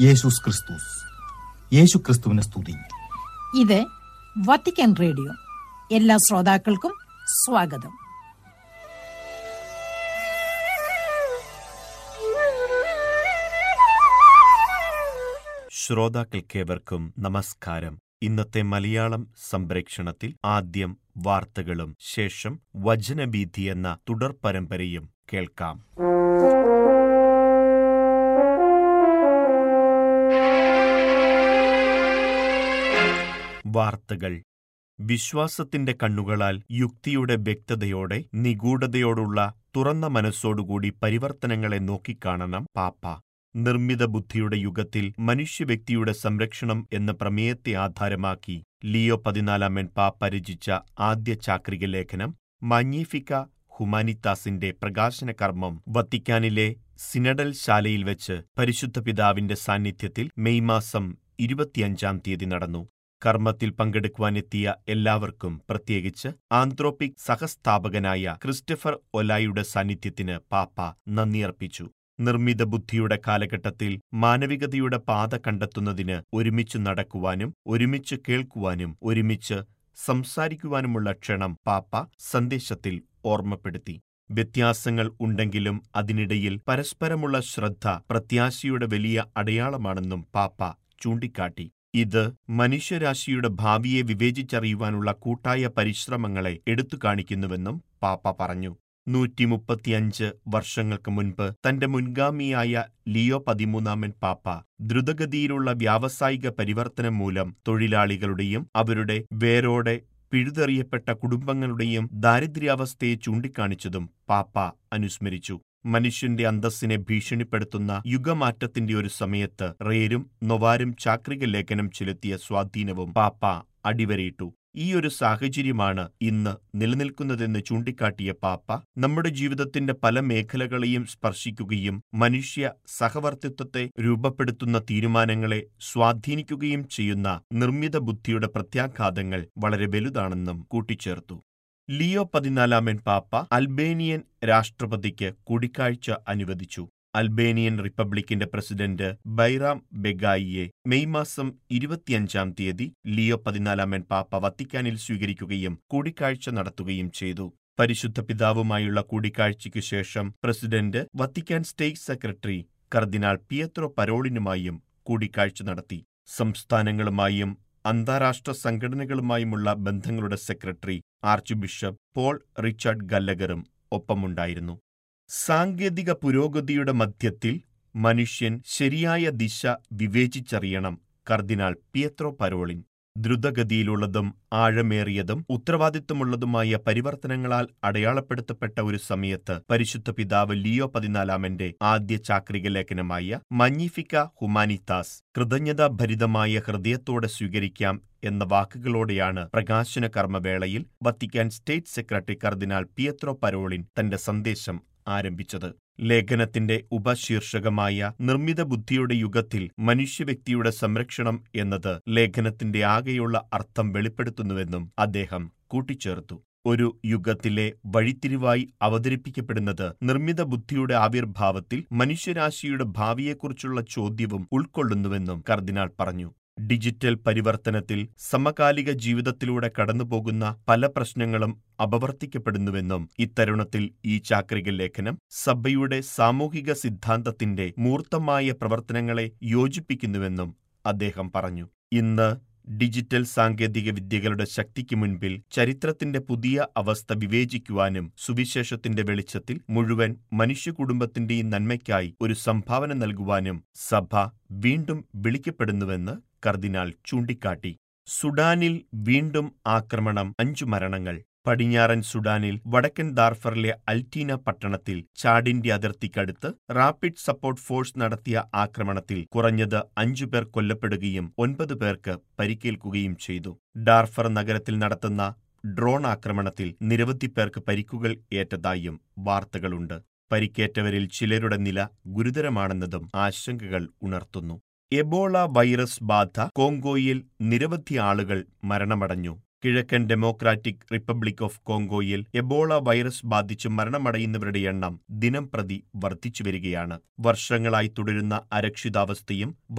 യേശുസ് ക്രിസ്തുസ് യേശു ക്രിസ്തുവിന് സ്തുതി ഇത് വത്തിക്കാൻ റേഡിയോ എല്ലാ ശ്രോതാക്കൾക്കും സ്വാഗതം ശ്രോതാക്കൾക്കേവർക്കും നമസ്കാരം ഇന്നത്തെ മലയാളം സംപ്രേക്ഷണത്തിൽ ആദ്യം വാർത്തകളും ശേഷം വചനഭീതി എന്ന തുടർ പരമ്പരയും കേൾക്കാം വാർത്തകൾ വിശ്വാസത്തിന്റെ കണ്ണുകളാൽ യുക്തിയുടെ വ്യക്തതയോടെ നിഗൂഢതയോടുള്ള തുറന്ന മനസ്സോടുകൂടി പരിവർത്തനങ്ങളെ നോക്കിക്കാണണം പാപ്പ നിർമ്മിത ബുദ്ധിയുടെ യുഗത്തിൽ മനുഷ്യവ്യക്തിയുടെ സംരക്ഷണം എന്ന പ്രമേയത്തെ ആധാരമാക്കി ലിയോ പതിനാലാമൻ പാപ്പ രചിച്ച ആദ്യ ചാക്രിക ലേഖനം മഞ്ഞീഫിക്ക ഹുമാനിത്താസിന്റെ പ്രകാശന കർമ്മം വത്തിക്കാനിലെ സിനഡൽ ശാലയിൽ വെച്ച് പരിശുദ്ധ പിതാവിന്റെ സാന്നിധ്യത്തിൽ മെയ് മാസം ഇരുപത്തിയഞ്ചാം തീയതി നടന്നു കർമ്മത്തിൽ പങ്കെടുക്കുവാനെത്തിയ എല്ലാവർക്കും പ്രത്യേകിച്ച് ആന്ത്രോപിക് സഹസ്ഥാപകനായ ക്രിസ്റ്റഫർ ഒലായുടെ സാന്നിധ്യത്തിന് പാപ്പ നന്ദിയർപ്പിച്ചു നിർമ്മിത ബുദ്ധിയുടെ കാലഘട്ടത്തിൽ മാനവികതയുടെ പാത കണ്ടെത്തുന്നതിന് ഒരുമിച്ച് നടക്കുവാനും ഒരുമിച്ച് കേൾക്കുവാനും ഒരുമിച്ച് സംസാരിക്കുവാനുമുള്ള ക്ഷണം പാപ്പ സന്ദേശത്തിൽ ഓർമ്മപ്പെടുത്തി വ്യത്യാസങ്ങൾ ഉണ്ടെങ്കിലും അതിനിടയിൽ പരസ്പരമുള്ള ശ്രദ്ധ പ്രത്യാശയുടെ വലിയ അടയാളമാണെന്നും പാപ്പ ചൂണ്ടിക്കാട്ടി ഇത് മനുഷ്യരാശിയുടെ ഭാവിയെ വിവേചിച്ചറിയുവാനുള്ള കൂട്ടായ പരിശ്രമങ്ങളെ എടുത്തു കാണിക്കുന്നുവെന്നും പാപ്പ പറഞ്ഞു നൂറ്റി മുപ്പത്തിയഞ്ച് വർഷങ്ങൾക്ക് മുൻപ് തന്റെ മുൻഗാമിയായ ലിയോ പതിമൂന്നാമൻ പാപ്പ ദ്രുതഗതിയിലുള്ള വ്യാവസായിക പരിവർത്തനം മൂലം തൊഴിലാളികളുടെയും അവരുടെ വേരോടെ പിഴുതെറിയപ്പെട്ട കുടുംബങ്ങളുടെയും ദാരിദ്ര്യാവസ്ഥയെ ചൂണ്ടിക്കാണിച്ചതും പാപ്പ അനുസ്മരിച്ചു മനുഷ്യന്റെ അന്തസ്സിനെ ഭീഷണിപ്പെടുത്തുന്ന യുഗമാറ്റത്തിന്റെ ഒരു സമയത്ത് റേരും നൊവാരും ചാക്രിക ലേഖനം ചെലുത്തിയ സ്വാധീനവും പാപ്പ അടിവരയിട്ടു ഈ ഒരു സാഹചര്യമാണ് ഇന്ന് നിലനിൽക്കുന്നതെന്ന് ചൂണ്ടിക്കാട്ടിയ പാപ്പ നമ്മുടെ ജീവിതത്തിന്റെ പല മേഖലകളെയും സ്പർശിക്കുകയും മനുഷ്യ സഹവർത്തിത്വത്തെ രൂപപ്പെടുത്തുന്ന തീരുമാനങ്ങളെ സ്വാധീനിക്കുകയും ചെയ്യുന്ന നിർമ്മിത ബുദ്ധിയുടെ പ്രത്യാഘാതങ്ങൾ വളരെ വലുതാണെന്നും കൂട്ടിച്ചേർത്തു ലിയോ പതിനാലാമൻ പാപ്പ അൽബേനിയൻ രാഷ്ട്രപതിക്ക് കൂടിക്കാഴ്ച അനുവദിച്ചു അൽബേനിയൻ റിപ്പബ്ലിക്കിന്റെ പ്രസിഡന്റ് ബൈറാം ബെഗായിയെ മെയ് മാസം ഇരുപത്തിയഞ്ചാം തീയതി ലിയോ പതിനാലാമൻ പാപ്പ വത്തിക്കാനിൽ സ്വീകരിക്കുകയും കൂടിക്കാഴ്ച നടത്തുകയും ചെയ്തു പരിശുദ്ധ പിതാവുമായുള്ള കൂടിക്കാഴ്ചയ്ക്കു ശേഷം പ്രസിഡന്റ് വത്തിക്കാൻ സ്റ്റേറ്റ് സെക്രട്ടറി കർദിനാൾ പിയത്രോ പരോളിനുമായും കൂടിക്കാഴ്ച നടത്തി സംസ്ഥാനങ്ങളുമായും അന്താരാഷ്ട്ര സംഘടനകളുമായുമുള്ള ബന്ധങ്ങളുടെ secretary archbishop Paul Richard ഗല്ലഗറും ഒപ്പമുണ്ടായിരുന്നു സാങ്കേതിക പുരോഗതിയുടെ മധ്യത്തിൽ മനുഷ്യൻ ശരിയായ ദിശ വിവേചിച്ചറിയണം കർദിനാൾ പിയത്രോ പരോളിൻ ദ്രുതഗതിയിലുള്ളതും ആഴമേറിയതും ഉത്തരവാദിത്വമുള്ളതുമായ പരിവർത്തനങ്ങളാൽ അടയാളപ്പെടുത്തപ്പെട്ട ഒരു സമയത്ത് പരിശുദ്ധ പിതാവ് ലിയോ പതിനാലാമന്റെ ആദ്യ ചാക്രിക ലേഖനമായ മഞ്ഞിഫിക്ക ഹുമാനിത്താസ് കൃതജ്ഞതാഭരിതമായ ഹൃദയത്തോടെ സ്വീകരിക്കാം എന്ന വാക്കുകളോടെയാണ് പ്രകാശന കർമ്മവേളയിൽ വത്തിക്കാൻ സ്റ്റേറ്റ് സെക്രട്ടറി കർദിനാൾ പിയത്രോ പരോളിൻ തന്റെ സന്ദേശം ആരംഭിച്ചത് ലേഖനത്തിന്റെ ഉപശീർഷകമായ നിർമ്മിത ബുദ്ധിയുടെ യുഗത്തിൽ മനുഷ്യവ്യക്തിയുടെ സംരക്ഷണം എന്നത് ലേഖനത്തിന്റെ ആകെയുള്ള അർത്ഥം വെളിപ്പെടുത്തുന്നുവെന്നും അദ്ദേഹം കൂട്ടിച്ചേർത്തു ഒരു യുഗത്തിലെ വഴിത്തിരിവായി അവതരിപ്പിക്കപ്പെടുന്നത് നിർമ്മിത ബുദ്ധിയുടെ ആവിർഭാവത്തിൽ മനുഷ്യരാശിയുടെ ഭാവിയെക്കുറിച്ചുള്ള ചോദ്യവും ഉൾക്കൊള്ളുന്നുവെന്നും കർദിനാൾ പറഞ്ഞു ഡിജിറ്റൽ പരിവർത്തനത്തിൽ സമകാലിക ജീവിതത്തിലൂടെ കടന്നുപോകുന്ന പല പ്രശ്നങ്ങളും അപവർത്തിക്കപ്പെടുന്നുവെന്നും ഇത്തരുണത്തിൽ ഈ ചാക്രിക ലേഖനം സഭയുടെ സാമൂഹിക സിദ്ധാന്തത്തിന്റെ മൂർത്തമായ പ്രവർത്തനങ്ങളെ യോജിപ്പിക്കുന്നുവെന്നും അദ്ദേഹം പറഞ്ഞു ഇന്ന് ഡിജിറ്റൽ സാങ്കേതിക വിദ്യകളുടെ ശക്തിക്ക് മുൻപിൽ ചരിത്രത്തിന്റെ പുതിയ അവസ്ഥ വിവേചിക്കുവാനും സുവിശേഷത്തിന്റെ വെളിച്ചത്തിൽ മുഴുവൻ മനുഷ്യകുടുംബത്തിന്റെയും നന്മയ്ക്കായി ഒരു സംഭാവന നൽകുവാനും സഭ വീണ്ടും വിളിക്കപ്പെടുന്നുവെന്ന് കർദിനാൾ ചൂണ്ടിക്കാട്ടി സുഡാനിൽ വീണ്ടും ആക്രമണം അഞ്ചു മരണങ്ങൾ പടിഞ്ഞാറൻ സുഡാനിൽ വടക്കൻ ദാർഫറിലെ അൽറ്റീന പട്ടണത്തിൽ ചാഡിന്റെ അതിർത്തിക്കടുത്ത് റാപ്പിഡ് സപ്പോർട്ട് ഫോഴ്സ് നടത്തിയ ആക്രമണത്തിൽ കുറഞ്ഞത് അഞ്ചുപേർ കൊല്ലപ്പെടുകയും ഒൻപത് പേർക്ക് പരിക്കേൽക്കുകയും ചെയ്തു ഡാർഫർ നഗരത്തിൽ നടത്തുന്ന ഡ്രോൺ ആക്രമണത്തിൽ നിരവധി പേർക്ക് പരിക്കുകൾ ഏറ്റതായും വാർത്തകളുണ്ട് പരിക്കേറ്റവരിൽ ചിലരുടെ നില ഗുരുതരമാണെന്നതും ആശങ്കകൾ ഉണർത്തുന്നു എബോള വൈറസ് ബാധ കോങ്കോയിൽ നിരവധി ആളുകൾ മരണമടഞ്ഞു കിഴക്കൻ ഡെമോക്രാറ്റിക് റിപ്പബ്ലിക് ഓഫ് കോങ്കോയിൽ എബോള വൈറസ് ബാധിച്ച് മരണമടയുന്നവരുടെ എണ്ണം ദിനം പ്രതി വർദ്ധിച്ചു വരികയാണ് വർഷങ്ങളായി തുടരുന്ന അരക്ഷിതാവസ്ഥയും